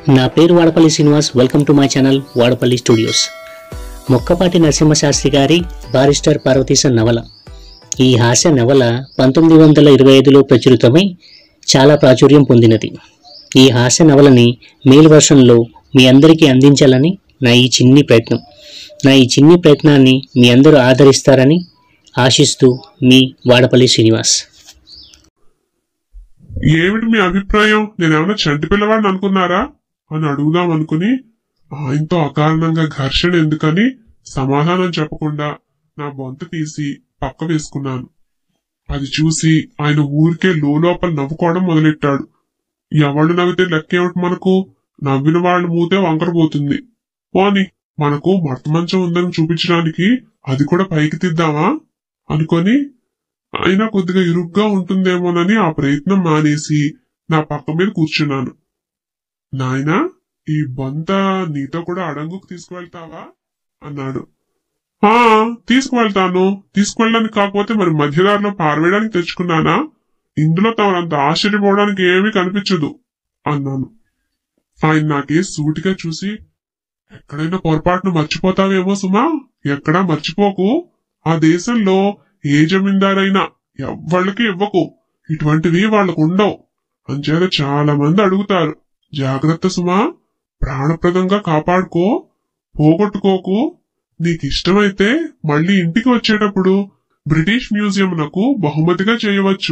నా పేరు Vadapalli Srinivas welcome to my channel Vadapalli studios Mokkapati Narasimha Shastri గారి బారిస్టర్ పార్వతీశ నవల ఈ హాస్య నవల పంతొమ్మిది వందల ఇరవై ఐదులో ప్రచురితమై చాలా ప్రాచుర్యం పొందినది ఈ హాస్య నవలని మెయిల్ వర్షన్లో మీ అందరికీ అందించాలని నా ఈ చిన్ని ప్రయత్నం నా ఈ చిన్ని ప్రయత్నాన్ని మీ అందరూ ఆదరిస్తారని ఆశిస్తూ మీ వాడపల్లి శ్రీనివాస్ ఏమిటి మీ అభిప్రాయం నేనేమన్నా చంటి పిల్లవాడిని అనుకున్నారా అని అడుగుదాం అనుకుని ఆయనతో అకారణంగా ఘర్షణ ఎందుకని సమాధానం చెప్పకుండా నా బొంత తీసి పక్క వేసుకున్నాను అది చూసి ఆయన ఊరికే లోపల నవ్వుకోవడం మొదలెట్టాడు ఎవడు నవ్వితే లెక్కేమిటి మనకు నవ్విన వాళ్ళు మూతే వంకరపోతుంది పోని మనకు మర్తమంచం ఉందని చూపించడానికి అది కూడా పైకి తీద్దామా అనుకొని అయినా కొద్దిగా ఇరుగ్గా ఉంటుందేమోనని ఆ ప్రయత్నం మానేసి నా పక్క మీద కూర్చున్నాను నాయనా ఈ బొంత నీతో కూడా అడంగుకు తీసుకువెళ్తావా అన్నాడు ఆ తీసుకువెళ్తాను తీసుకువెళ్ళడానికి కాకపోతే మరి మధ్యదారిలో పారవేయడానికి తెచ్చుకున్నానా ఇందులో తమరంత ఆశ్చర్యపోవడానికి ఏమీ కనిపించదు అన్నాను ఆయన నాకే సూటిగా చూసి ఎక్కడైనా పొరపాటును మర్చిపోతావేమో సుమా ఎక్కడా మర్చిపోకు ఆ దేశంలో ఏ జమీందారైనా ఎవ్వళ్ళకి ఇవ్వకు ఇటువంటివి వాళ్ళకు ఉండవు అంచేత చాలా మంది అడుగుతారు జాగ్రత్త సుమా ప్రాణప్రదంగా కాపాడుకో పోగొట్టుకోకు నీకిష్టమైతే మళ్ళీ ఇంటికి వచ్చేటప్పుడు బ్రిటిష్ మ్యూజియం నాకు బహుమతిగా చేయవచ్చు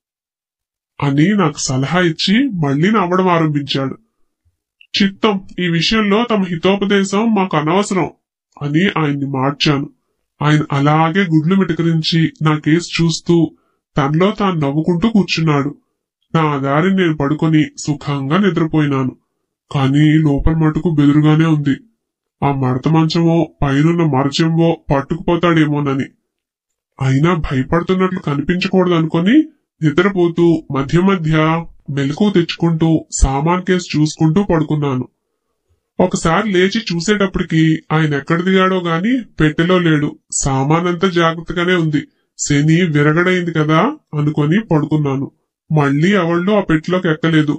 అని నాకు సలహా ఇచ్చి మళ్ళీ నవ్వడం ఆరంభించాడు చిత్తం ఈ విషయంలో తమ హితోపదేశం మాకు అనవసరం అని ఆయన్ని మార్చాను ఆయన అలాగే గుడ్లు మిటకరించి నా కేసు చూస్తూ తనలో తాను నవ్వుకుంటూ కూర్చున్నాడు నా దారిని నేను పడుకొని సుఖంగా నిద్రపోయినాను కానీ లోపల మటుకు బెదురుగానే ఉంది ఆ మడత మంచమో పైనున్న మరచెంబో పట్టుకుపోతాడేమోనని అయినా భయపడుతున్నట్లు కనిపించకూడదనుకొని నిద్రపోతూ మధ్య మధ్య మెలకు తెచ్చుకుంటూ సామాన్ కేసు చూసుకుంటూ పడుకున్నాను ఒకసారి లేచి చూసేటప్పటికి ఆయన ఎక్కడ దిగాడో గాని పెట్టెలో లేడు సామానంతా జాగ్రత్తగానే ఉంది శని విరగడైంది కదా అనుకొని పడుకున్నాను మళ్ళీ ఎవళ్ళు ఆ పెట్టెలోకి ఎక్కలేదు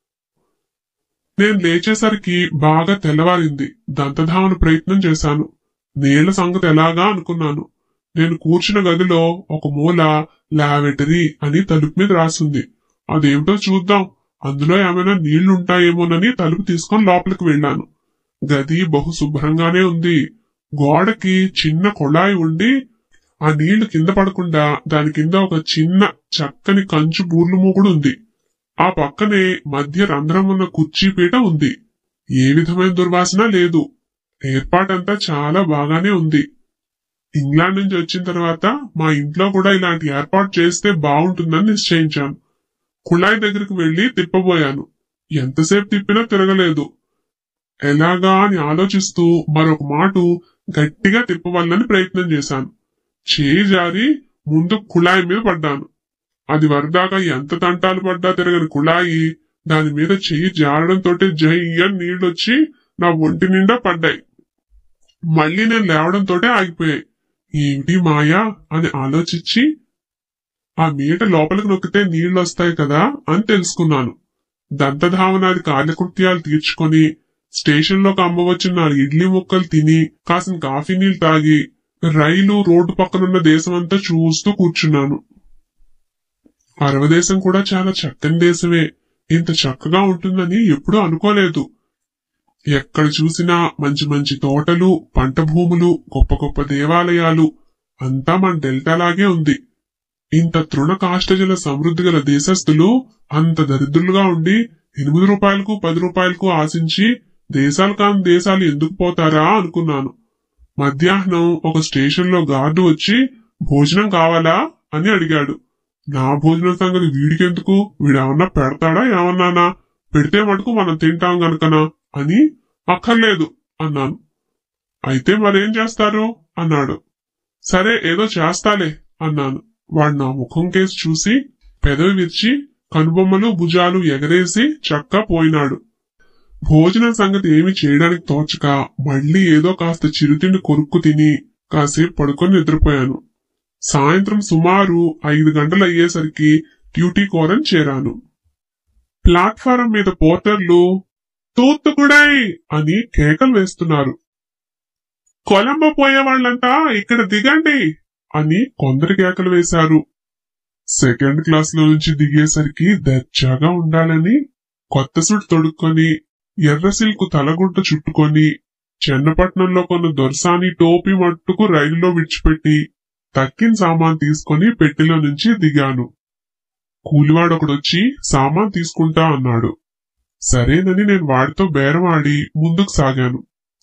నేను లేచేసరికి బాగా తెల్లవారింది దంతధావన ప్రయత్నం చేశాను నీళ్ల సంగతి ఎలాగా అనుకున్నాను నేను కూర్చున్న గదిలో ఒక మూల లావెటరీ అని తలుపు మీద రాసింది అదేమిటో చూద్దాం అందులో ఏమైనా నీళ్లుంటాయేమోనని తలుపు తీసుకొని లోపలికి వెళ్ళాను గది బహు శుభ్రంగానే ఉంది గోడకి చిన్న కొళాయి ఉండి ఆ నీళ్లు కింద పడకుండా దాని కింద ఒక చిన్న చక్కని కంచు బూర్లు మూగుడు ఉంది ఆ పక్కనే మధ్య రంధ్రం ఉన్న కుర్చీ పీట ఉంది ఏ విధమైన దుర్వాసన లేదు ఏర్పాటంతా చాలా బాగానే ఉంది ఇంగ్లాండ్ నుంచి వచ్చిన తర్వాత మా ఇంట్లో కూడా ఇలాంటి ఏర్పాటు చేస్తే బాగుంటుందని నిశ్చయించాను కుళాయి దగ్గరికి వెళ్లి తిప్పబోయాను ఎంతసేపు తిప్పినా తిరగలేదు ఎలాగా అని ఆలోచిస్తూ మరొక మాటు గట్టిగా తిప్పవల్లని ప్రయత్నం చేశాను చేయి జారి ముందు కుళాయి మీద పడ్డాను అది వరదాకా ఎంత తంటాలు పడ్డా తిరగని కుళాయి దాని మీద చెయ్యి జారడంతో జయ్యని నీళ్లొచ్చి నా ఒంటి నిండా పడ్డాయి మళ్ళీ నేను లేవడంతో ఆగిపోయాయి ఏమిటి మాయా అని ఆలోచించి ఆ మీట లోపలికి నొక్కితే నీళ్లు వస్తాయి కదా అని తెలుసుకున్నాను దంతధావనాది కార్యకృత్యాలు తీర్చుకొని స్టేషన్ లోకి అమ్మవచ్చిన నాలుగు ఇడ్లీ ముక్కలు తిని కాసిన కాఫీ నీళ్లు తాగి రైలు రోడ్డు పక్కనున్న దేశమంతా చూస్తూ కూర్చున్నాను అరవదేశం కూడా చాలా చక్కని దేశమే ఇంత చక్కగా ఉంటుందని ఎప్పుడూ అనుకోలేదు ఎక్కడ చూసినా మంచి మంచి తోటలు పంట భూములు గొప్ప గొప్ప దేవాలయాలు అంతా మన డెల్టాలాగే ఉంది ఇంత తృణ కాష్టజల సమృద్ధి గల దేశస్థులు అంత దరిద్రులుగా ఉండి ఎనిమిది రూపాయలకు పది రూపాయలకు ఆశించి దేశాలు కాని దేశాలు ఎందుకు పోతారా అనుకున్నాను మధ్యాహ్నం ఒక స్టేషన్ లో గార్డు వచ్చి భోజనం కావాలా అని అడిగాడు నా భోజనం సంగతి వీడికెందుకు వీడేమన్నా పెడతాడా ఏమన్నానా పెడితే మటుకు మనం తింటాం గనుకనా అని అక్కర్లేదు అన్నాను అయితే మరేం చేస్తారు అన్నాడు సరే ఏదో చేస్తాలే అన్నాను వాడు నా ముఖం కేసు చూసి పెదవి విరిచి కనుబొమ్మలు భుజాలు ఎగరేసి చక్కా పోయినాడు భోజనం సంగతి ఏమి చేయడానికి తోచక మళ్ళీ ఏదో కాస్త చిరుతిండి కొరుక్కు తిని కాసేపు పడుకొని నిద్రపోయాను సాయంత్రం సుమారు ఐదు గంటలు అయ్యేసరికి డ్యూటీ కోరని చేరాను ప్లాట్ఫారం మీద పోర్టర్లు తూత్తుకుడై అని కేకలు వేస్తున్నారు కొలంబో పోయే వాళ్ళంతా ఇక్కడ దిగండి అని కొందరు కేకలు వేశారు సెకండ్ క్లాస్ లో నుంచి దిగేసరికి దర్జాగా ఉండాలని కొత్త సూట్ తొడుక్కొని ఎర్ర సిల్క్ తలగుంట చుట్టుకొని చెన్నపట్నంలో కొన్న దొరసాని టోపీ మట్టుకు రైలులో విడిచిపెట్టి తక్కిన సామాన్ తీసుకొని పెట్టెలో నుంచి దిగాను కూలివాడొకడొచ్చి సామాన్ తీసుకుంటా అన్నాడు సరేనని నేను వాడితో బేరం ఆడి ముందుకు సాగాను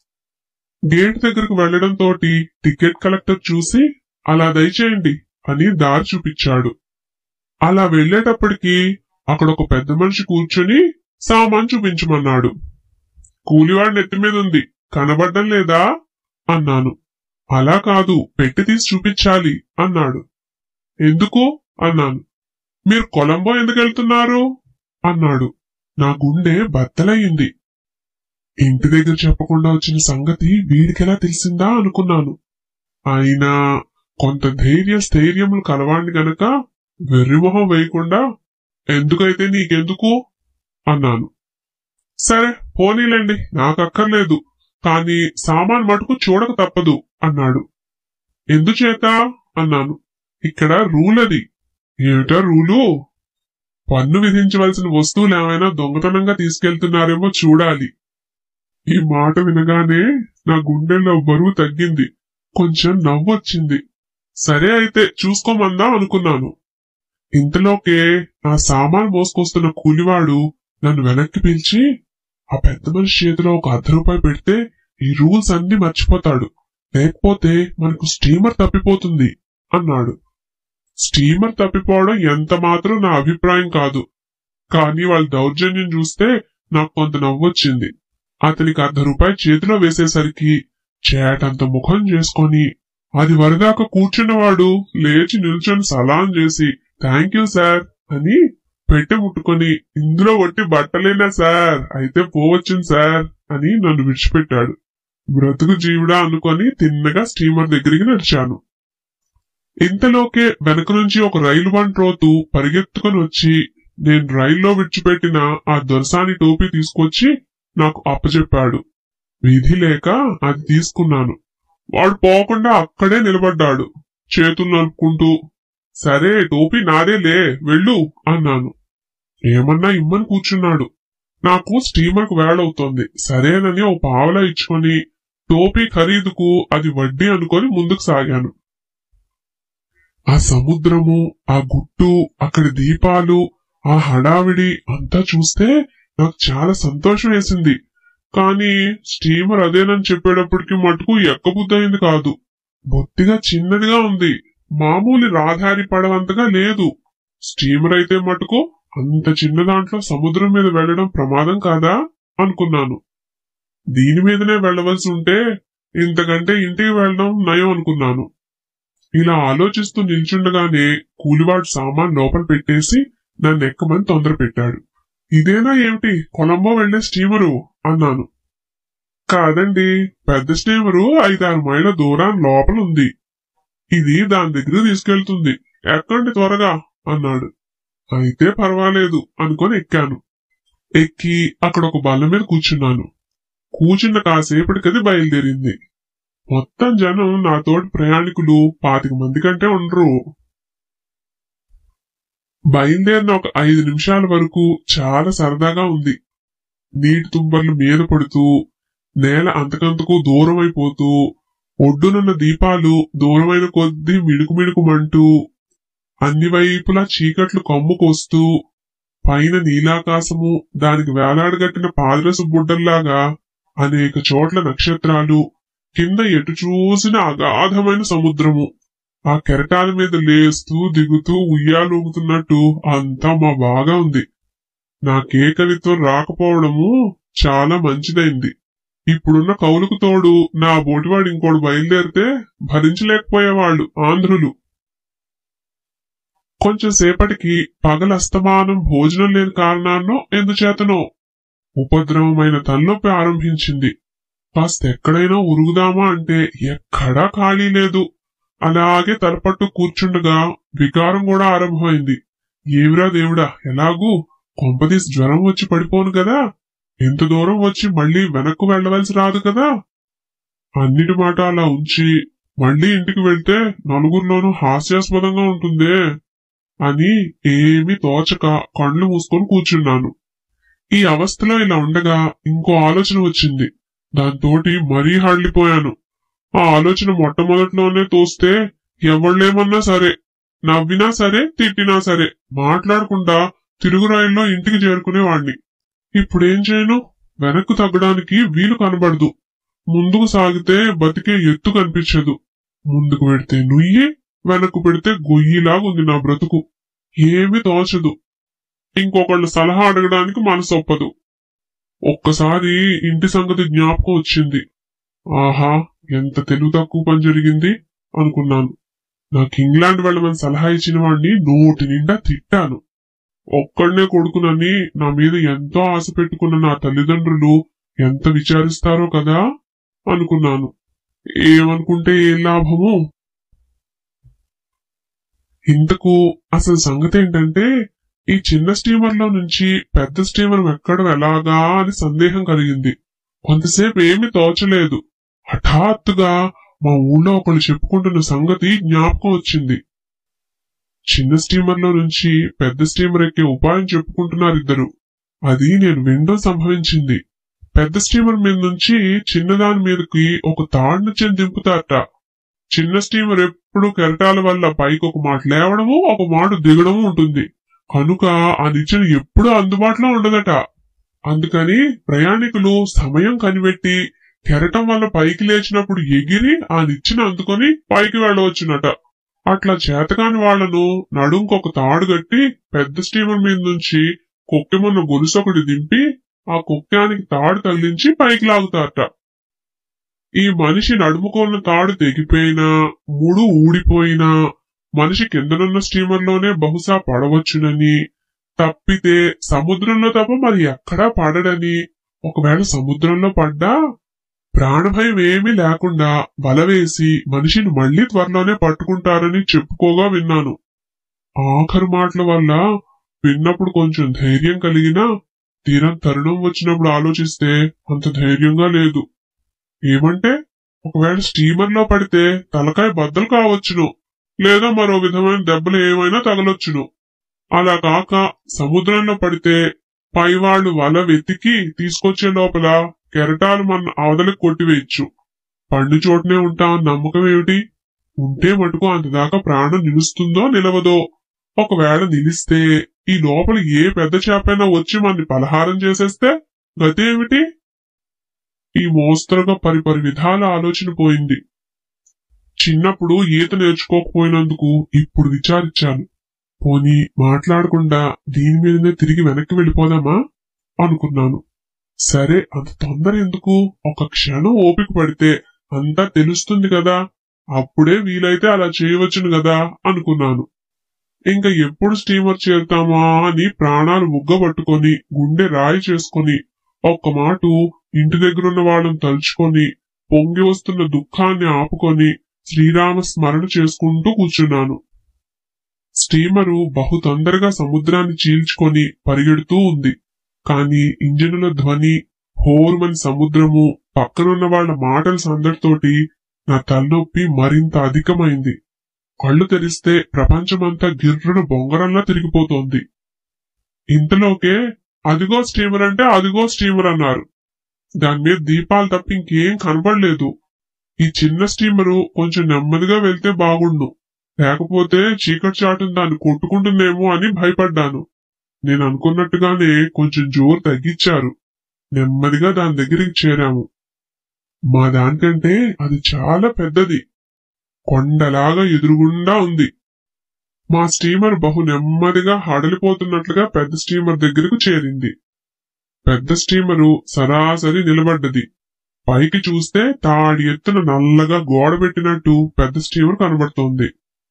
గేట్ దగ్గరకు వెళ్లడం తోటి టికెట్ కలెక్టర్ చూసి అలా దయచేయండి అని దారి చూపించాడు అలా వెళ్లేటప్పటికి అక్కడ ఒక పెద్ద మనిషి కూర్చొని సామాన్ చూపించమన్నాడు కూలివాడి నెత్తి మీద ఉంది కనబడ్డం లేదా అన్నాను అలా కాదు పెట్టి తీసి చూపించాలి అన్నాడు ఎందుకు అన్నాను మీరు కొలంబో ఎందుకు వెళ్తున్నారు అన్నాడు నా గుండె బద్దలయ్యింది ఇంటి దగ్గర చెప్పకుండా వచ్చిన సంగతి వీడికెలా తెలిసిందా అనుకున్నాను అయినా కొంత ధైర్య స్థైర్యములు కలవాణ్ణి గనక వెర్రిమొహం వేయకుండా ఎందుకైతే నీకెందుకు అన్నాను సరే పోనీలేండి నాకక్కర్లేదు కాని సామాన్ మటుకు చూడక తప్పదు అన్నాడు ఎందుచేత అన్నాను ఇక్కడ రూల్ అది ఏమిటా రూలు పన్ను విధించవలసిన వస్తువులు ఏమైనా దొంగతనంగా తీసుకెళ్తున్నారేమో చూడాలి ఈ మాట వినగానే నా గుండెల్లో బరువు తగ్గింది కొంచెం నవ్వొచ్చింది సరే అయితే చూసుకోమందా అనుకున్నాను ఇంతలోకే నా సామాన్ మోసుకొస్తున్న కూలివాడు నన్ను వెనక్కి పిలిచి ఆ పెద్ద మనిషి చేతిలో ఒక అర్ధ రూపాయి పెడితే ఈ రూల్స్ అన్ని మర్చిపోతాడు లేకపోతే మనకు స్టీమర్ తప్పిపోతుంది అన్నాడు స్టీమర్ తప్పిపోవడం ఎంత మాత్రం నా అభిప్రాయం కాదు కానీ వాళ్ళ దౌర్జన్యం చూస్తే నాకు కొంత నవ్వొచ్చింది అతనికి అర్ధ రూపాయి చేతిలో వేసేసరికి చేటంత ముఖం చేసుకొని అది వరదాకా కూర్చున్నవాడు లేచి నిల్చొని సలాం చేసి థ్యాంక్ యూ సార్ అని పెట్టె ముట్టుకొని ఇందులో ఒట్టి బట్టలేనా సార్ అయితే పోవచ్చును సార్ అని నన్ను విడిచిపెట్టాడు బ్రతుకు జీవుడా అనుకొని తిన్నగా స్టీమర్ దగ్గరికి నడిచాను ఇంతలోకే వెనక నుంచి ఒక రైలు బంట్రోతు పరిగెత్తుకొని వచ్చి నేను రైల్లో విడిచిపెట్టిన ఆ దొరసాని టోపీ తీసుకొచ్చి నాకు అప్పచెప్పాడు విధి లేక అది తీసుకున్నాను వాడు పోకుండా అక్కడే నిలబడ్డాడు చేతులు నలుపుకుంటూ సరే టోపీ నాదేలే వెళ్ళు అన్నాను ఏమన్నా ఇమ్మని కూర్చున్నాడు నాకు స్టీమర్కు వేళవుతోంది సరేనని ఓ పావలా ఇచ్చుకొని టోపీ ఖరీదుకు అది వడ్డీ అనుకొని ముందుకు సాగాను ఆ సముద్రము ఆ గుట్టు అక్కడి దీపాలు ఆ హడావిడి అంతా చూస్తే నాకు చాలా సంతోషం వేసింది కానీ స్టీమర్ అదేనని చెప్పేటప్పటికి మటుకు ఎక్కబుద్దయింది కాదు బొత్తిగా చిన్నదిగా ఉంది మామూలు రాధారి పడవంతగా లేదు స్టీమర్ అయితే మటుకు అంత చిన్న దాంట్లో సముద్రం మీద వెళ్లడం ప్రమాదం కాదా అనుకున్నాను దీని మీదనే వెళ్లవలసి ఉంటే ఇంతకంటే ఇంటికి వెళ్ళడం నయం అనుకున్నాను ఇలా ఆలోచిస్తూ నిల్చుండగానే కూలివాడు సామాన్ లోపల పెట్టేసి నన్ను ఎక్కమని తొందర పెట్టాడు ఇదేనా ఏమిటి కొలంబో వెళ్లే స్టీమరు అన్నాను కాదండి పెద్ద స్టీమరు ఐదారు మైళ్ళ దూరం లోపల ఉంది ఇది దాని దగ్గర తీసుకెళ్తుంది ఎక్కండి త్వరగా అన్నాడు అయితే పర్వాలేదు అనుకొని ఎక్కాను ఎక్కి అక్కడ ఒక బల్ల మీద కూర్చున్నాను కూర్చున్న కాసేపటికది బయలుదేరింది మొత్తం జనం నాతోటి ప్రయాణికులు పాతిక మంది కంటే ఉండరు బయలుదేరిన ఒక ఐదు నిమిషాల వరకు చాలా సరదాగా ఉంది నీటి తుంబర్లు మీద పడుతూ నేల అంతకంతకు దూరం అయిపోతూ ఒడ్డునున్న దీపాలు దూరమైన కొద్దీ మిడుకు మిడుకుమంటూ అన్ని వైపులా చీకట్లు కమ్ముకొస్తూ పైన నీలాకాశము దానికి వేలాడగట్టిన పాదరసు బుడ్డల్లాగా అనేక చోట్ల నక్షత్రాలు కింద ఎటు చూసిన అగాధమైన సముద్రము ఆ కెరటాల మీద లేస్తూ దిగుతూ ఉయ్యాలూగుతున్నట్టు అంతా మా బాగా ఉంది నాకే కవిత్వం రాకపోవడము చాలా మంచిదైంది ఇప్పుడున్న కౌలుకు తోడు నా బోటివాడు ఇంకోడు బయలుదేరితే భరించలేకపోయేవాళ్ళు ఆంధ్రులు కొంచెం సేపటికి పగలస్తమానం భోజనం లేని కారణాన్నో ఎందుచేతనో ఉపద్రవమైన తలనొప్పి ఆరంభించింది కాస్త ఎక్కడైనా ఉరుగుదామా అంటే ఎక్కడా ఖాళీ లేదు అలాగే తలపట్టు కూర్చుండగా వికారం కూడా ఆరంభమైంది ఏమిరా దేవుడా ఎలాగూ కొంపదీసి జ్వరం వచ్చి పడిపోను కదా ఇంత దూరం వచ్చి మళ్ళీ వెనక్కు వెళ్ళవలసి రాదు కదా అన్నిటి మాట అలా ఉంచి మళ్ళీ ఇంటికి వెళ్తే నలుగురిలోనూ హాస్యాస్పదంగా ఉంటుందే అని ఏమీ తోచక కళ్ళు మూసుకొని కూర్చున్నాను ఈ అవస్థలో ఇలా ఉండగా ఇంకో ఆలోచన వచ్చింది దాంతోటి మరీ హళ్ళిపోయాను ఆ ఆలోచన మొట్టమొదట్లోనే తోస్తే ఎవళ్ళేమన్నా సరే నవ్వినా సరే తిట్టినా సరే మాట్లాడకుండా తిరుగు రైల్లో ఇంటికి చేరుకునేవాణ్ణి ఇప్పుడేం చేయను వెనక్కు తగ్గడానికి వీలు కనబడదు ముందుకు సాగితే బతికే ఎత్తు కనిపించదు ముందుకు పెడితే నుయ్యి వెనక్కు పెడితే గొయ్యిలాగుంది నా బ్రతుకు ఏమీ తోచదు ఇంకొకళ్ళ సలహా అడగడానికి మనసు ఒప్పదు ఒక్కసారి ఇంటి సంగతి జ్ఞాపకం వచ్చింది ఆహా ఎంత తెలుగు తక్కువ పని జరిగింది అనుకున్నాను నాకు ఇంగ్లాండ్ వెళ్ళమని సలహా ఇచ్చిన వాడిని నోటి నిండా తిట్టాను ఒక్కడనే కొడుకునని నా మీద ఎంతో ఆశ పెట్టుకున్న నా తల్లిదండ్రులు ఎంత విచారిస్తారో కదా అనుకున్నాను ఏమనుకుంటే ఏం లాభము ఇంతకు అసలు సంగతి ఏంటంటే ఈ చిన్న స్టీమర్లో నుంచి పెద్ద స్టీమర్ ఎక్కడం ఎలాగా అని సందేహం కలిగింది కొంతసేపు ఏమీ తోచలేదు హఠాత్తుగా మా ఊళ్ళో ఒకళ్ళు చెప్పుకుంటున్న సంగతి జ్ఞాపకం వచ్చింది చిన్న స్టీమర్లో నుంచి పెద్ద స్టీమర్ ఎక్కే ఉపాయం చెప్పుకుంటున్నారు ఇద్దరు అది నేను వినడం సంభవించింది పెద్ద స్టీమర్ మీద నుంచి చిన్నదాని మీదకి ఒక తాడు నుంచి దింపుతారట చిన్న స్టీమర్ ఎప్పుడు కెరటాల వల్ల పైకి ఒక మాట లేవడము ఒక మాట దిగడము ఉంటుంది కనుక ఆ నిచ్చెన ఎప్పుడూ అందుబాటులో ఉండదట అందుకని ప్రయాణికులు సమయం కనిపెట్టి కెరటం వల్ల పైకి లేచినప్పుడు ఎగిరి ఆ నిచ్చెన అందుకొని పైకి వెళ్ళవచ్చునట అట్లా చేతకాని వాళ్లను నడుంకొక తాడు కట్టి పెద్ద స్టీమర్ మీద నుంచి కుక్కెమున్న గొలుసొకటి దింపి ఆ కుక్కానికి తాడు తగిలించి పైకి లాగుతారట ఈ మనిషి నడుముకున్న తాడు తెగిపోయినా ముడు ఊడిపోయినా మనిషి కిందనున్న స్టీమర్లోనే బహుశా పడవచ్చునని తప్పితే సముద్రంలో తప్ప మరి ఎక్కడా పడడని ఒకవేళ సముద్రంలో పడ్డా ప్రాణభయం ఏమీ లేకుండా వలవేసి మనిషిని మళ్లీ త్వరలోనే పట్టుకుంటారని చెప్పుకోగా విన్నాను ఆఖరు మాటల వల్ల విన్నప్పుడు కొంచెం ధైర్యం కలిగినా తీరం తరుణం వచ్చినప్పుడు ఆలోచిస్తే అంత ధైర్యంగా లేదు ఏమంటే ఒకవేళ స్టీమర్లో పడితే తలకాయ బద్దలు కావచ్చును లేదా మరో విధమైన దెబ్బలు ఏమైనా తగలొచ్చును అలా కాక సముద్రంలో పడితే పైవాళ్లు వల వెతికి తీసుకొచ్చే లోపల కెరటాలు మన అవతలకు కొట్టివేయచ్చు పండు చోటనే ఉంటామని నమ్మకం ఏమిటి ఉంటే మటుకు అంతదాకా ప్రాణం నిలుస్తుందో నిలవదో ఒకవేళ నిలిస్తే ఈ లోపల ఏ పెద్ద చేపైనా వచ్చి మనని పలహారం చేసేస్తే గతి ఏమిటి ఈ మోస్తరుగా పరిపరి విధాల ఆలోచన పోయింది చిన్నప్పుడు ఈత నేర్చుకోకపోయినందుకు ఇప్పుడు విచారించాను పోనీ మాట్లాడకుండా దీని మీదనే తిరిగి వెనక్కి వెళ్ళిపోదామా అనుకున్నాను సరే అంత తొందర ఎందుకు ఒక క్షణం ఓపిక పడితే అంతా తెలుస్తుంది కదా అప్పుడే వీలైతే అలా చేయవచ్చును కదా అనుకున్నాను ఇంకా ఎప్పుడు స్టీమర్ చేరుతామా అని ప్రాణాలు ముగ్గబట్టుకొని గుండె రాయి చేసుకొని ఒక్క మాటు ఇంటి దగ్గరున్న వాళ్ళని తలుచుకొని పొంగి వస్తున్న దుఃఖాన్ని ఆపుకొని శ్రీరామ స్మరణ చేసుకుంటూ కూర్చున్నాను స్టీమరు బహు తొందరగా సముద్రాన్ని చీల్చుకొని పరిగెడుతూ ఉంది కాని ఇంజనుల ధ్వని హోరుమని సముద్రము పక్కనున్న వాళ్ల మాటల సందడితోటి నా తలనొప్పి మరింత అధికమైంది కళ్ళు తెరిస్తే ప్రపంచమంతా గిర్రున బొంగరంలా తిరిగిపోతోంది ఇంతలోకే అదిగో స్టీమర్ అంటే అదిగో స్టీమర్ అన్నారు దాని మీద దీపాలు తప్ప ఇంకేం కనపడలేదు ఈ చిన్న స్టీమరు కొంచెం నెమ్మదిగా వెళ్తే బాగుండు లేకపోతే చీకటి చాటును దాన్ని కొట్టుకుంటుందేమో అని భయపడ్డాను నేను అనుకున్నట్టుగానే కొంచెం జోరు తగ్గించారు నెమ్మదిగా దాని దగ్గరికి చేరాము మా దానికంటే అది చాలా పెద్దది కొండలాగా ఎదురుగుండా ఉంది మా స్టీమర్ బహు నెమ్మదిగా హడలిపోతున్నట్లుగా పెద్ద స్టీమర్ దగ్గరకు చేరింది పెద్ద స్టీమరు సరాసరి నిలబడ్డది పైకి చూస్తే తాడి ఎత్తున నల్లగా గోడ పెట్టినట్టు పెద్ద స్టీమర్ కనబడుతోంది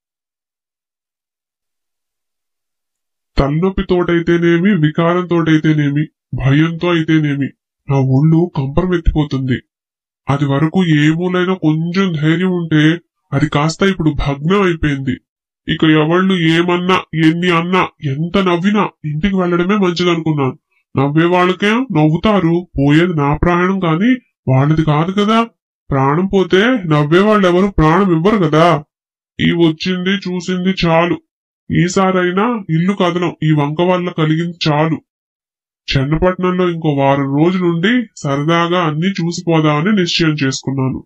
తలనొప్పితోటైతేనేమి వికారంతోటైతేనేమి భయంతో అయితేనేమి నా ఒళ్ళు కంపరమెత్తిపోతుంది అది వరకు ఏ మూలైనా కొంచెం ధైర్యం ఉంటే అది కాస్త ఇప్పుడు భగ్నం అయిపోయింది ఇక ఎవళ్ళు ఏమన్నా ఎన్ని అన్నా ఎంత నవ్వినా ఇంటికి వెళ్లడమే మంచిదనుకున్నాను నవ్వే వాళ్ళకేం నవ్వుతారు పోయేది నా ప్రాణం కాని వాళ్ళది కాదు కదా ప్రాణం పోతే నవ్వే వాళ్ళు ఎవరు ప్రాణం ఇవ్వరు కదా ఈ వచ్చింది చూసింది చాలు ఈసారైనా ఇల్లు కదలం ఈ వంక వల్ల కలిగింది చాలు చెన్నపట్నంలో ఇంకో వారం రోజులుండి సరదాగా అన్ని చూసిపోదామని నిశ్చయం చేసుకున్నాను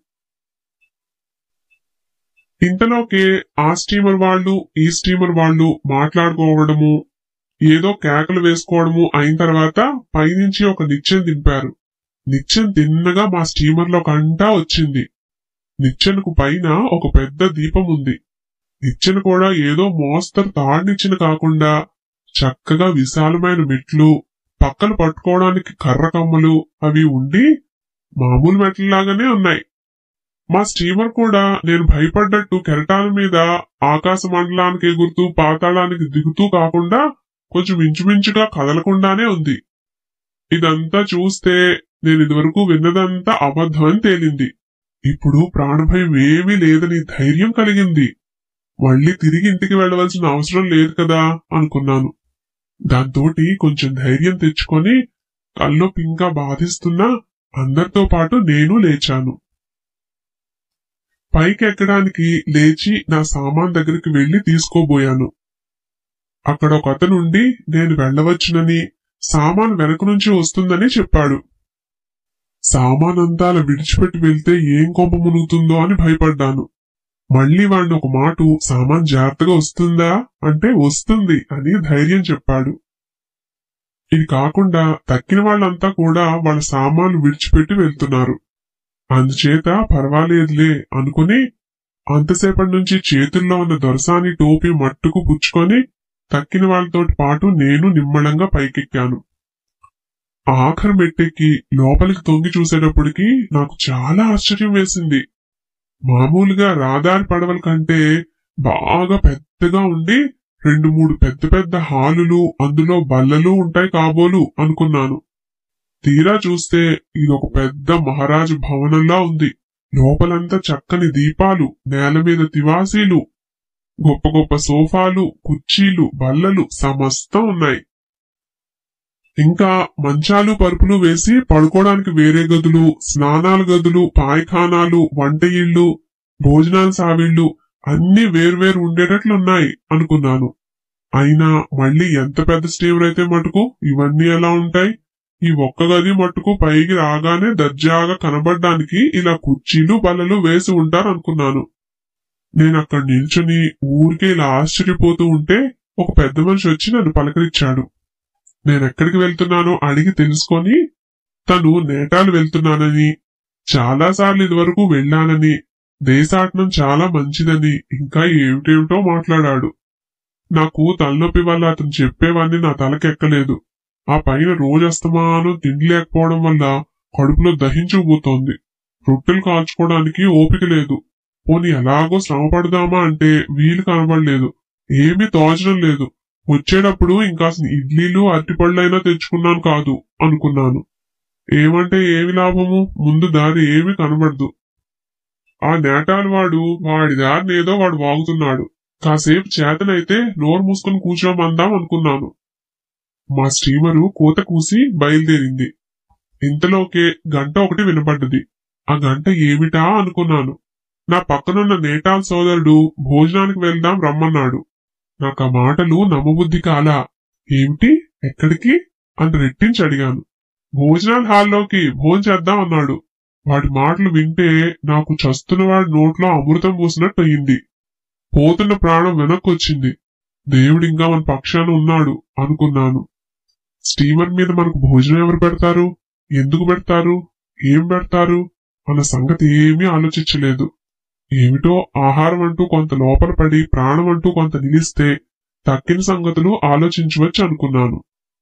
ఇంతలోకే ఆ స్టీమర్ వాళ్ళు ఈ స్టీమర్ వాళ్ళు మాట్లాడుకోవడము ఏదో కేకలు వేసుకోవడము అయిన తర్వాత పైనుంచి ఒక నిచ్చెన దింపారు నిచ్చెన తిన్నగా మా స్టీమర్లో కంటా వచ్చింది నిచ్చెనకు పైన ఒక పెద్ద దీపం ఉంది నిచ్చెన కూడా ఏదో మోస్తరు తాడినిచ్చెన కాకుండా చక్కగా విశాలమైన మెట్లు పక్కన పట్టుకోవడానికి కర్ర కమ్మలు అవి ఉండి మామూలు మెట్లలాగానే ఉన్నాయి మా స్టీమర్ కూడా నేను భయపడ్డట్టు కెరటాల మీద ఆకాశ మండలానికి ఎగురుతూ పాతాళానికి దిగుతూ కాకుండా కొంచెం ఇంచుమించుగా కదలకుండానే ఉంది ఇదంతా చూస్తే నేను ఇదివరకు విన్నదంతా అబద్ధం అని తేలింది ఇప్పుడు ప్రాణభయం ఏమీ లేదని ధైర్యం కలిగింది మళ్ళీ తిరిగి ఇంటికి వెళ్ళవలసిన అవసరం లేదు కదా అనుకున్నాను దాంతోటి కొంచెం ధైర్యం తెచ్చుకొని కళ్ళొప్పి ఇంకా బాధిస్తున్నా అందరితో పాటు నేను లేచాను పైకి ఎక్కడానికి లేచి నా సామాన్ దగ్గరికి వెళ్లి తీసుకోబోయాను అక్కడ ఒక అతనుండి నేను వెళ్ళవచ్చునని సామాన్ వెనక నుంచి వస్తుందని చెప్పాడు సామానంతా అలా విడిచిపెట్టి వెళ్తే ఏం కొంప మునుగుతుందో అని భయపడ్డాను మళ్ళీ వాడిని ఒక మాట సామాన్ జాగ్రత్తగా వస్తుందా అంటే వస్తుంది అని ధైర్యం చెప్పాడు ఇది కాకుండా తక్కిన వాళ్ళంతా కూడా వాళ్ళ సామాన్లు విడిచిపెట్టి వెళ్తున్నారు అందుచేత పర్వాలేదులే అనుకుని అంతసేపటి నుంచి చేతుల్లో ఉన్న దొరసాని టోపీ మట్టుకు పుచ్చుకొని తక్కిన వాళ్ళతోటి పాటు నేను నిమ్మళంగా పైకెక్కాను ఆఖరి మెట్టెక్కి లోపలికి తొంగి చూసేటప్పటికి నాకు చాలా ఆశ్చర్యం వేసింది మామూలుగా రాదారి పడవల కంటే బాగా పెద్దగా ఉండి రెండు మూడు పెద్ద పెద్ద హాలులు అందులో బల్లలు ఉంటాయి కాబోలు అనుకున్నాను తీరా చూస్తే ఇదొక పెద్ద మహారాజు భవనంలా ఉంది లోపలంతా చక్కని దీపాలు నేల మీద తివాసీలు గొప్ప గొప్ప సోఫాలు కుర్చీలు బల్లలు సమస్తం ఉన్నాయి ఇంకా మంచాలు పరుపులు వేసి పడుకోవడానికి వేరే గదులు స్నానాల గదులు పాయఖానాలు వంట ఇళ్ళు భోజనాల సావిళ్లు అన్ని వేర్వేరు ఉండేటట్లున్నాయి అనుకున్నాను అయినా మళ్ళీ ఎంత పెద్ద స్టీమర్ అయితే మటుకు ఇవన్నీ ఎలా ఉంటాయి ఈ ఒక్క గది మట్టుకు పైకి రాగానే దర్జాగా కనబడ్డానికి ఇలా కుర్చీలు బల్లలు వేసి ఉంటారు అనుకున్నాను నేను అక్కడ నిల్చుని ఊరికే ఇలా ఆశ్చర్యపోతూ ఉంటే ఒక పెద్ద మనిషి వచ్చి నన్ను పలకరించాడు నేనెక్కడికి వెళ్తున్నానో అడిగి తెలుసుకొని తను నేటాలు వెళ్తున్నానని చాలాసార్లు ఇదివరకు వెళ్ళానని దేశాటనం చాలా మంచిదని ఇంకా ఏమిటేమిటో మాట్లాడాడు నాకు తలనొప్పి వల్ల అతను చెప్పేవన్నీ నా తలకెక్కలేదు ఆ పైన రోజస్తమానం తిండి లేకపోవడం వల్ల కడుపులో దహించుకుపోతోంది రొట్టెలు కాల్చుకోవడానికి ఓపిక లేదు పోనీ ఎలాగో శ్రమ పడదామా అంటే వీలు కనబడలేదు ఏమీ తోచడం లేదు వచ్చేటప్పుడు ఇంకా ఇడ్లీలు అరటిపళ్ళైనా తెచ్చుకున్నాను కాదు అనుకున్నాను ఏమంటే ఏమి లాభము ముందు దారి ఏమీ కనబడదు ఆ నేటాలు వాడు వాడి దారిని ఏదో వాడు వాగుతున్నాడు కాసేపు చేతనైతే నోరు మూసుకుని కూర్చోమందాం అనుకున్నాను మా స్టీమరు కూత కూసి బయలుదేరింది ఇంతలోకే గంట ఒకటి వినపడ్డది ఆ గంట ఏమిటా అనుకున్నాను నా పక్కనున్న నేటాల్ సోదరుడు భోజనానికి వెళ్దాం రమ్మన్నాడు నాకు ఆ మాటలు నమ్మబుద్ధి కాలా ఏమిటి ఎక్కడికి అని రెట్టించి అడిగాను భోజనాల హాల్లోకి భోజనం చేద్దాం అన్నాడు వాడి మాటలు వింటే నాకు చస్తున్న వాడి నోట్లో అమృతం పూసినట్టు అయింది పోతున్న ప్రాణం వెనక్కొచ్చింది దేవుడు ఇంకా మన పక్షాన ఉన్నాడు అనుకున్నాను స్టీమర్ మీద మనకు భోజనం ఎవరు పెడతారు ఎందుకు పెడతారు ఏం పెడతారు అన్న సంగతి ఏమీ ఆలోచించలేదు ఏమిటో ఆహారం అంటూ కొంత లోపల పడి ప్రాణం అంటూ కొంత నిలిస్తే తక్కిన సంగతులు ఆలోచించవచ్చు అనుకున్నాను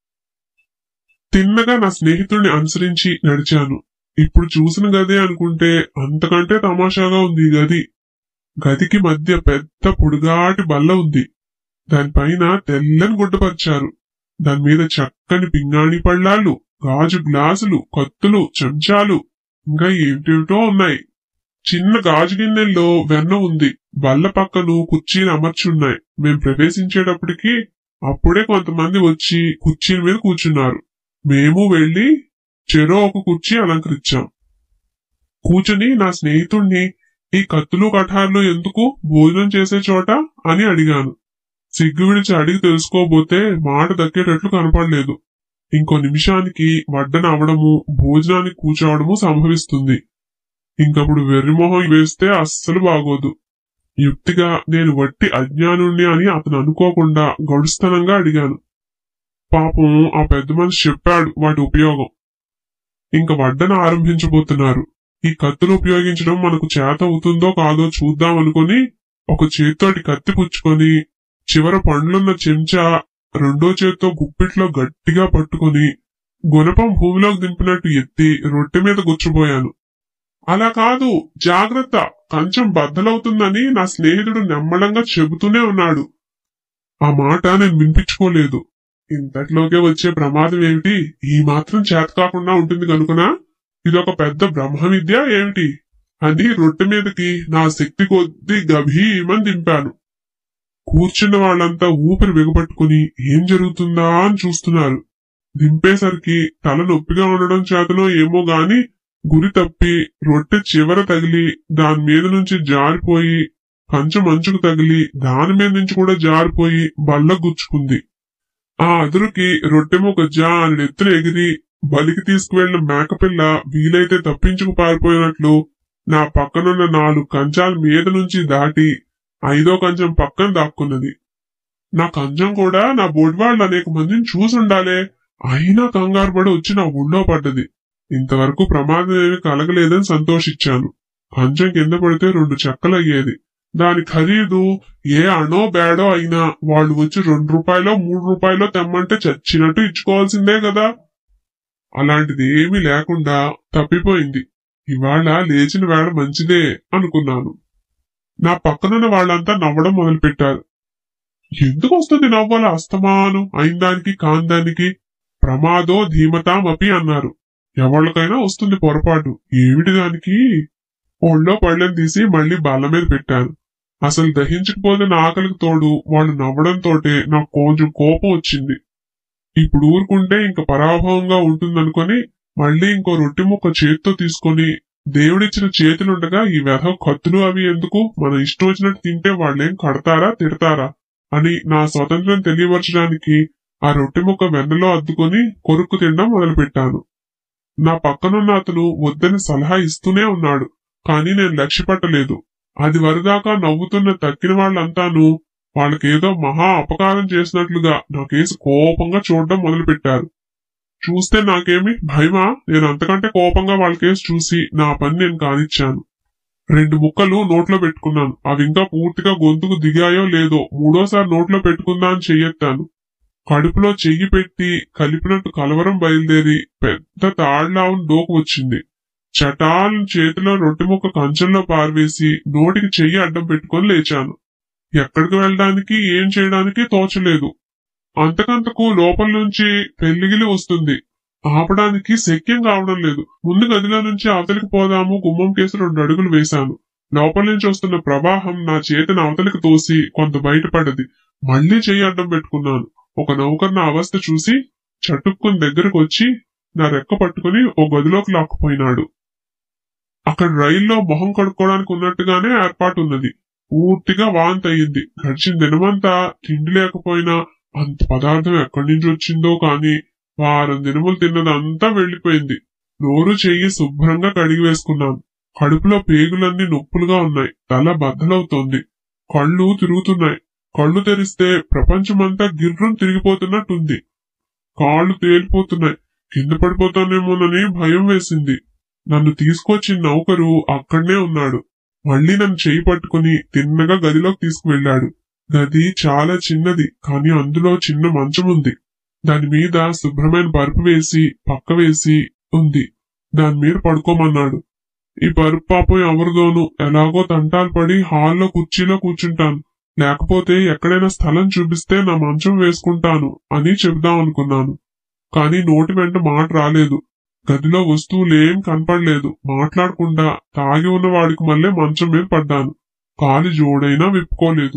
తిన్నగా నా స్నేహితుడిని అనుసరించి నడిచాను ఇప్పుడు చూసిన గదే అనుకుంటే అంతకంటే తమాషాగా ఉంది ఈ గది గదికి మధ్య పెద్ద పొడుగాటి బల్ల ఉంది దానిపైన తెల్లని గుడ్డపరిచారు దాని మీద చక్కని పింగాణి పళ్ళాలు గాజు గ్లాసులు కత్తులు చెంచాలు ఇంకా ఏమిటేమిటో ఉన్నాయి చిన్న గాజు గిన్నెల్లో వెన్న ఉంది బల్ల పక్కను కుర్చీలు అమర్చున్నాయి మేం ప్రవేశించేటప్పటికి అప్పుడే కొంతమంది వచ్చి కుర్చీల మీద కూర్చున్నారు మేము వెళ్లి చెరో ఒక కుర్చీ అలంకరించాం కూర్చుని నా స్నేహితుణ్ణి ఈ కత్తులు కఠార్లు ఎందుకు భోజనం చేసే చోట అని అడిగాను సిగ్గు విడిచి అడిగి తెలుసుకోబోతే మాట దక్కేటట్లు కనపడలేదు ఇంకో నిమిషానికి వడ్డన అవడము భోజనానికి కూర్చోవడము సంభవిస్తుంది ఇంకప్పుడు వెర్రిమొహం వేస్తే అస్సలు బాగోదు యుక్తిగా నేను వట్టి అజ్ఞానుణ్ణి అని అతను అనుకోకుండా గడుస్తనంగా అడిగాను పాపం ఆ పెద్ద మనిషి చెప్పాడు వాటి ఉపయోగం ఇంక వడ్డన ఆరంభించబోతున్నారు ఈ కత్తులు ఉపయోగించడం మనకు చేత అవుతుందో కాదో చూద్దాం అనుకుని ఒక చేత్తోటి కత్తి పుచ్చుకొని చివర పండ్లున్న చెంచా రెండో చేత్తో గుప్పిట్లో గట్టిగా పట్టుకొని గుణపం భూమిలోకి దింపినట్టు ఎత్తి రొట్టె మీద గుచ్చబోయాను అలా కాదు జాగ్రత్త కంచం బద్దలవుతుందని నా స్నేహితుడు నెమ్మడంగా చెబుతూనే ఉన్నాడు ఆ మాట నేను వినిపించుకోలేదు ఇంతట్లోకే వచ్చే ప్రమాదం ఏమిటి ఈ మాత్రం చేత కాకుండా ఉంటుంది కనుకనా ఇదొక పెద్ద బ్రహ్మ విద్య ఏమిటి అని రొట్టె మీదకి నా శక్తి కొద్దీ గభీమని దింపాను కూర్చున్న వాళ్ళంతా ఊపిరి బిగపట్టుకుని ఏం జరుగుతుందా అని చూస్తున్నారు దింపేసరికి తల నొప్పిగా ఉండడం చేతనో ఏమో గాని గురి తప్పి రొట్టె చివర తగిలి దాని మీద నుంచి జారిపోయి కంచం మంచుకు తగిలి దాని మీద నుంచి కూడా జారిపోయి బల్ల గుచ్చుకుంది ఆ అదురుకి రొట్టె ముక్క జాని ఎత్తున ఎగిరి బలికి తీసుకువెళ్లిన మేకపిల్ల వీలైతే తప్పించుకు పారిపోయినట్లు నా పక్కనున్న నాలుగు కంచాల మీద నుంచి దాటి ఐదో కంచం పక్కన దాక్కున్నది నా కంచం కూడా నా బొడ్వాళ్ళు అనేక మందిని చూసుండాలే అయినా కంగారు పడి వచ్చి నా ఊళ్ళో పడ్డది ఇంతవరకు ప్రమాదం ఏమీ కలగలేదని సంతోషించాను కంచం కింద పడితే రెండు చెక్కలయ్యేది దాని ఖరీదు ఏ అణో బేడో అయినా వాళ్ళు వచ్చి రెండు రూపాయలో మూడు రూపాయలో తెమ్మంటే చచ్చినట్టు ఇచ్చుకోవాల్సిందే కదా అలాంటిది ఏమీ లేకుండా తప్పిపోయింది ఇవాళ లేచిన వేళ మంచిదే అనుకున్నాను నా పక్కనున్న వాళ్ళంతా నవ్వడం మొదలుపెట్టారు ఎందుకు వస్తుంది నవ్వాల అస్తమానం అయిందానికి కాందానికి ప్రమాదో ధీమతామపి అన్నారు ఎవళ్ళకైనా వస్తుంది పొరపాటు ఏమిటి దానికి ఒళ్ళో పళ్ళెం తీసి మళ్ళీ బల్ల మీద పెట్టాను అసలు దహించకపోతే నా ఆకలికి తోడు వాళ్ళు నవ్వడంతోటే నాకు కొంచెం కోపం వచ్చింది ఇప్పుడు ఊరుకుంటే ఇంక పరాభవంగా ఉంటుందనుకొని మళ్ళీ ఇంకో రొట్టె ముక్క చేత్తో తీసుకొని దేవుడిచ్చిన చేతులుండగా ఈ వెధ కత్తులు అవి ఎందుకు మన ఇష్టం వచ్చినట్టు తింటే వాళ్ళేం కడతారా తిడతారా అని నా స్వతంత్రం తెలియపరచడానికి ఆ రొట్టె ముక్క వెన్నలో అద్దుకొని కొరుక్కు తినడం మొదలుపెట్టాను నా పక్కనున్న అతను వద్దని సలహా ఇస్తూనే ఉన్నాడు కానీ నేను లక్ష్యపట్టలేదు అది వరదాకా నవ్వుతున్న తక్కిన వాళ్ళంతాను వాళ్ళకేదో మహా అపకారం చేసినట్లుగా నాకేసి కోపంగా చూడడం మొదలుపెట్టారు చూస్తే నాకేమి భయమా నేను అంతకంటే కోపంగా వాళ్ళకేసి చూసి నా పని నేను కానిచ్చాను రెండు ముక్కలు నోట్లో పెట్టుకున్నాను అవి ఇంకా పూర్తిగా గొంతుకు దిగాయో లేదో మూడోసారి నోట్లో పెట్టుకుందా అని చెయ్యెత్తాను కడుపులో చెయ్యి పెట్టి కలిపినట్టు కలవరం బయలుదేరి పెద్ద తాళ్లావును డోకు వచ్చింది చటాలను చేతిలో రొట్టె ముక్క కంచంలో పారవేసి నోటికి చెయ్యి అడ్డం పెట్టుకొని లేచాను ఎక్కడికి వెళ్ళడానికి ఏం చేయడానికి తోచలేదు అంతకంతకు లోపల నుంచి పెళ్లిగిలి వస్తుంది ఆపడానికి శక్యం కావడం లేదు ముందు గదిలో నుంచి అవతలికి పోదాము గుమ్మం కేసు రెండు అడుగులు వేశాను లోపల నుంచి వస్తున్న ప్రవాహం నా చేతిని అవతలికి తోసి కొంత బయటపడ్డది మళ్లీ చెయ్యి అడ్డం పెట్టుకున్నాను ఒక నౌకర్ నా అవస్థ చూసి చటుక్కుని దగ్గరకు వచ్చి నా రెక్క పట్టుకుని ఓ గదిలోకి లాక్కుపోయినాడు అక్కడ రైల్లో మొహం కడుక్కోవడానికి ఉన్నట్టుగానే ఏర్పాటు ఉన్నది పూర్తిగా వాంతి అయ్యింది గడిచిన దినమంతా తిండి లేకపోయినా అంత పదార్థం ఎక్కడి నుంచి వచ్చిందో కాని వారం దినములు తిన్నదంతా వెళ్లిపోయింది నోరు చెయ్యి శుభ్రంగా కడిగి వేసుకున్నాను కడుపులో పేగులన్నీ నొప్పులుగా ఉన్నాయి తల బద్దలవుతోంది కళ్ళు తిరుగుతున్నాయి కళ్ళు తెరిస్తే ప్రపంచమంతా గిర్రం తిరిగిపోతున్నట్టుంది కాళ్ళు తేలిపోతున్నాయి కింద పడిపోతానేమోనని భయం వేసింది నన్ను తీసుకొచ్చిన నౌకరు అక్కడనే ఉన్నాడు మళ్ళీ నన్ను చేయి పట్టుకుని తిన్నగా గదిలోకి తీసుకువెళ్లాడు గది చాలా చిన్నది కానీ అందులో చిన్న మంచం ఉంది దాని మీద శుభ్రమైన పరుపు వేసి పక్క వేసి ఉంది దాని మీద పడుకోమన్నాడు ఈ పరుపు పాపం ఎవరిదోను ఎలాగో తంటాలు పడి హాల్లో కుర్చీలో కూర్చుంటాను లేకపోతే ఎక్కడైనా స్థలం చూపిస్తే నా మంచం వేసుకుంటాను అని చెబుదాం అనుకున్నాను కానీ నోటి వెంట మాట రాలేదు గదిలో వస్తువులేం కనపడలేదు మాట్లాడకుండా తాగి ఉన్న వాడికి మళ్ళీ మంచం మీద పడ్డాను కాలి జోడైనా విప్పుకోలేదు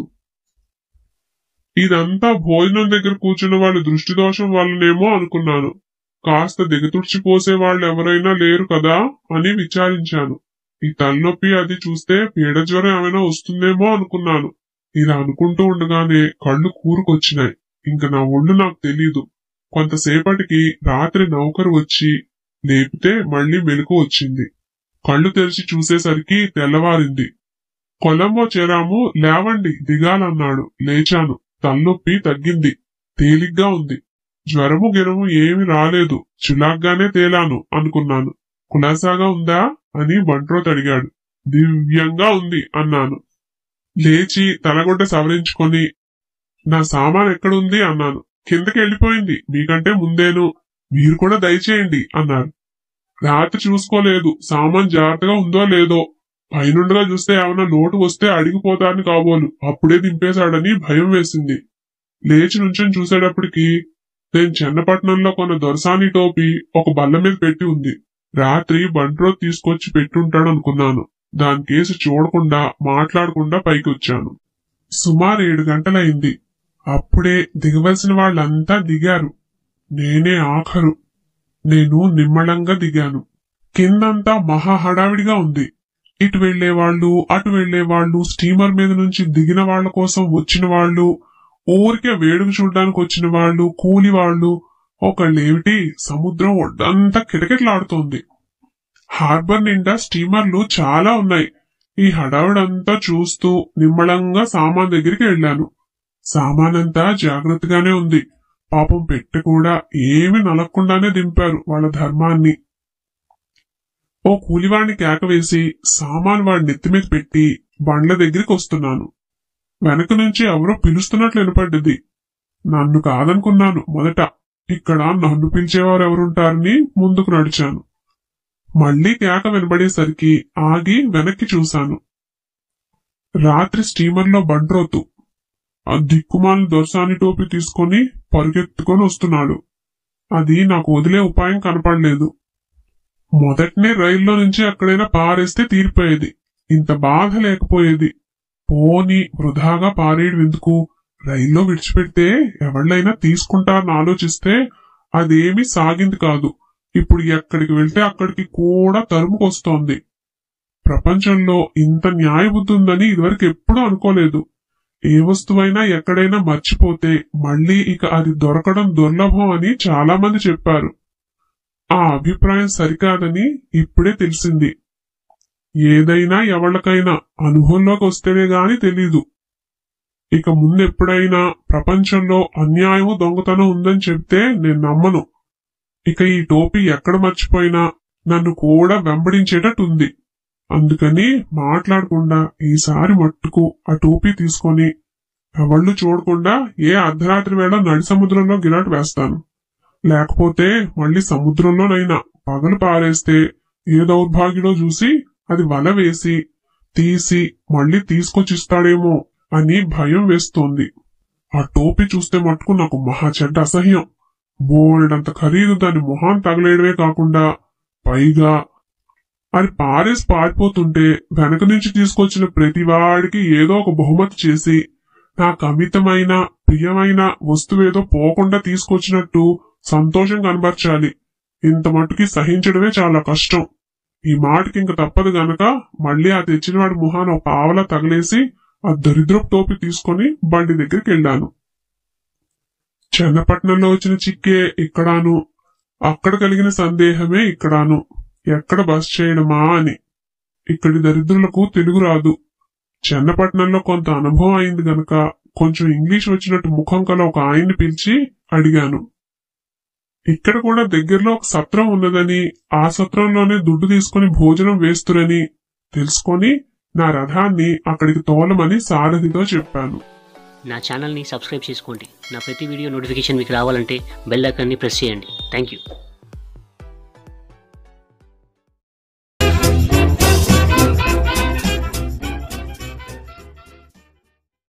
ఇదంతా భోజనం దగ్గర కూర్చున్న వాళ్ళ దృష్టి దోషం వల్లనేమో అనుకున్నాను కాస్త దిగతుడిచి పోసే వాళ్ళు ఎవరైనా లేరు కదా అని విచారించాను ఈ తలనొప్పి అది చూస్తే పీడ జ్వరం ఏమైనా వస్తుందేమో అనుకున్నాను ఇలా అనుకుంటూ ఉండగానే కళ్ళు కూరుకొచ్చినాయి ఇంక నా ఒళ్ళు నాకు తెలీదు కొంతసేపటికి రాత్రి నౌకరు వచ్చి లేపితే మళ్ళీ మెలకు వచ్చింది కళ్ళు తెరిచి చూసేసరికి తెల్లవారింది కొలంబో చేరాము లేవండి దిగాలన్నాడు లేచాను తలనొప్పి తగ్గింది తేలిగ్గా ఉంది జ్వరము గిరము ఏమి రాలేదు చిలాగ్గానే తేలాను అనుకున్నాను కులాసాగా ఉందా అని బంట్రోత్ అడిగాడు దివ్యంగా ఉంది అన్నాను లేచి తలగొడ్డ సవరించుకొని నా సామాన్ ఎక్కడుంది అన్నాను కిందకి వెళ్ళిపోయింది మీకంటే ముందేను మీరు కూడా దయచేయండి అన్నారు రాత్రి చూసుకోలేదు సామాన్ జాగ్రత్తగా ఉందో లేదో పైనుండగా చూస్తే ఏమైనా లోటు వస్తే అడిగిపోతారని కాబోలు అప్పుడే దింపేశాడని భయం వేసింది లేచి నుంచొని చూసేటప్పటికి నేను చెన్నపట్నంలో కొన్న దొరసాని టోపీ ఒక బల్ల మీద పెట్టి ఉంది రాత్రి బంట్రో తీసుకొచ్చి పెట్టుంటాడు అనుకున్నాను దాని కేసు చూడకుండా మాట్లాడకుండా పైకి వచ్చాను సుమారు ఏడు గంటలైంది అప్పుడే దిగవలసిన వాళ్ళంతా దిగారు నేనే ఆఖరు నేను నిమ్మళంగా దిగాను కిందంతా మహా హడావిడిగా ఉంది ఇటు వెళ్లే వాళ్ళు అటు వెళ్లే వాళ్ళు స్టీమర్ మీద నుంచి దిగిన వాళ్ళ కోసం వచ్చిన వాళ్ళు ఊరికే వేడుక చూడడానికి వచ్చిన వాళ్ళు కూలి వాళ్ళు ఒకళ్ళేమిటి సముద్రం ఒడ్డంతా కిటకిటలాడుతోంది హార్బర్ నిండా స్టీమర్లు చాలా ఉన్నాయి ఈ హడావిడంతా చూస్తూ నిమ్మళంగా సామాన్ దగ్గరికి వెళ్ళాను సామానంతా జాగ్రత్తగానే ఉంది పాపం పెట్టె కూడా ఏమి నలక్కుండానే దింపారు వాళ్ళ ధర్మాన్ని ఓ కూలివాడిని కేకవేసి సామాన్ వాడి నెత్తి మీద పెట్టి బండ్ల దగ్గరికి వస్తున్నాను వెనక నుంచి ఎవరో పిలుస్తున్నట్లు వినపడ్డది నన్ను కాదనుకున్నాను మొదట ఇక్కడ నన్ను పిలిచేవారు ఎవరుంటారని ముందుకు నడిచాను మళ్లీ కేక వినబడేసరికి ఆగి వెనక్కి చూశాను రాత్రి స్టీమర్లో బండ్రోతు ఆ దిక్కుమాలిన దొరసాని టోపీ తీసుకొని పరుగెత్తుకొని వస్తున్నాడు అది నాకు వదిలే ఉపాయం కనపడలేదు మొదటనే రైల్లో నుంచి ఎక్కడైనా పారేస్తే తీరిపోయేది ఇంత బాధ లేకపోయేది పోని వృధాగా పారేయడం ఎందుకు రైల్లో విడిచిపెడితే ఎవళ్ళైనా తీసుకుంటారని ఆలోచిస్తే అదేమీ సాగింది కాదు ఇప్పుడు ఎక్కడికి వెళ్తే అక్కడికి కూడా తరుముకొస్తోంది ప్రపంచంలో ఇంత న్యాయబుద్ధి ఉందని ఇదివరకు ఎప్పుడూ అనుకోలేదు ఏ వస్తువైనా ఎక్కడైనా మర్చిపోతే మళ్ళీ ఇక అది దొరకడం దుర్లభం అని చాలా మంది చెప్పారు ఆ అభిప్రాయం సరికాదని ఇప్పుడే తెలిసింది ఏదైనా ఎవళ్ళకైనా అనుభవంలోకి వస్తేనే గాని తెలీదు ఇక ముందెప్పుడైనా ప్రపంచంలో అన్యాయము దొంగతనం ఉందని చెప్తే నేను నమ్మను ఇక ఈ టోపీ ఎక్కడ మర్చిపోయినా నన్ను కూడా వెంబడించేటట్టుంది అందుకని మాట్లాడకుండా ఈసారి మట్టుకు ఆ టోపీ తీసుకొని ఎవళ్ళు చూడకుండా ఏ అర్ధరాత్రి వేళ నడి సముద్రంలో గిరాటు వేస్తాను లేకపోతే మళ్ళీ సముద్రంలోనైనా పగలు పారేస్తే ఏ దౌర్భాగ్యుడో చూసి అది వల వేసి తీసి మళ్ళీ తీసుకొచ్చిస్తాడేమో అని భయం వేస్తోంది ఆ టోపీ చూస్తే మట్టుకు నాకు మహా చెడ్డ అసహ్యం బోలెడంత ఖరీదు దాని మొహాన్ తగలేయడమే కాకుండా పైగా అది పారేసి పారిపోతుంటే వెనక నుంచి తీసుకొచ్చిన ప్రతి వాడికి ఏదో ఒక బహుమతి చేసి నాకు అమితమైన ప్రియమైన వస్తువేదో పోకుండా తీసుకొచ్చినట్టు సంతోషం కనబర్చాలి ఇంత మట్టుకి సహించడమే చాలా కష్టం ఈ మాటకి ఇంక తప్పదు గనక మళ్ళీ ఆ తెచ్చినవాడి మొహాన ఒక ఆవల తగిలేసి ఆ దరిద్రపు టోపీ తీసుకొని బండి దగ్గరికి వెళ్ళాను చెన్నపట్నంలో వచ్చిన చిక్కే ఇక్కడాను అక్కడ కలిగిన సందేహమే ఇక్కడాను ఎక్కడ బస్ చేయడమా అని ఇక్కడి దరిద్రులకు తెలుగు రాదు చెన్నపట్నంలో కొంత అనుభవం అయింది గనక కొంచెం ఇంగ్లీష్ వచ్చినట్టు ముఖం కల ఒక ఆయన్ని పిలిచి అడిగాను ఇక్కడ కూడా దగ్గరలో ఒక సత్రం ఉన్నదని ఆ సత్రంలోనే దుడ్డు తీసుకుని భోజనం వేస్తురని తెలుసుకొని నా రథాన్ని అక్కడికి తోలమని సారథితో చెప్పాను నా ఛానల్ని సబ్స్క్రైబ్ చేసుకోండి నా ప్రతి వీడియో నోటిఫికేషన్ మీకు రావాలంటే బెల్ ఐకాన్ని ప్రెస్ చేయండి థ్యాంక్ యూ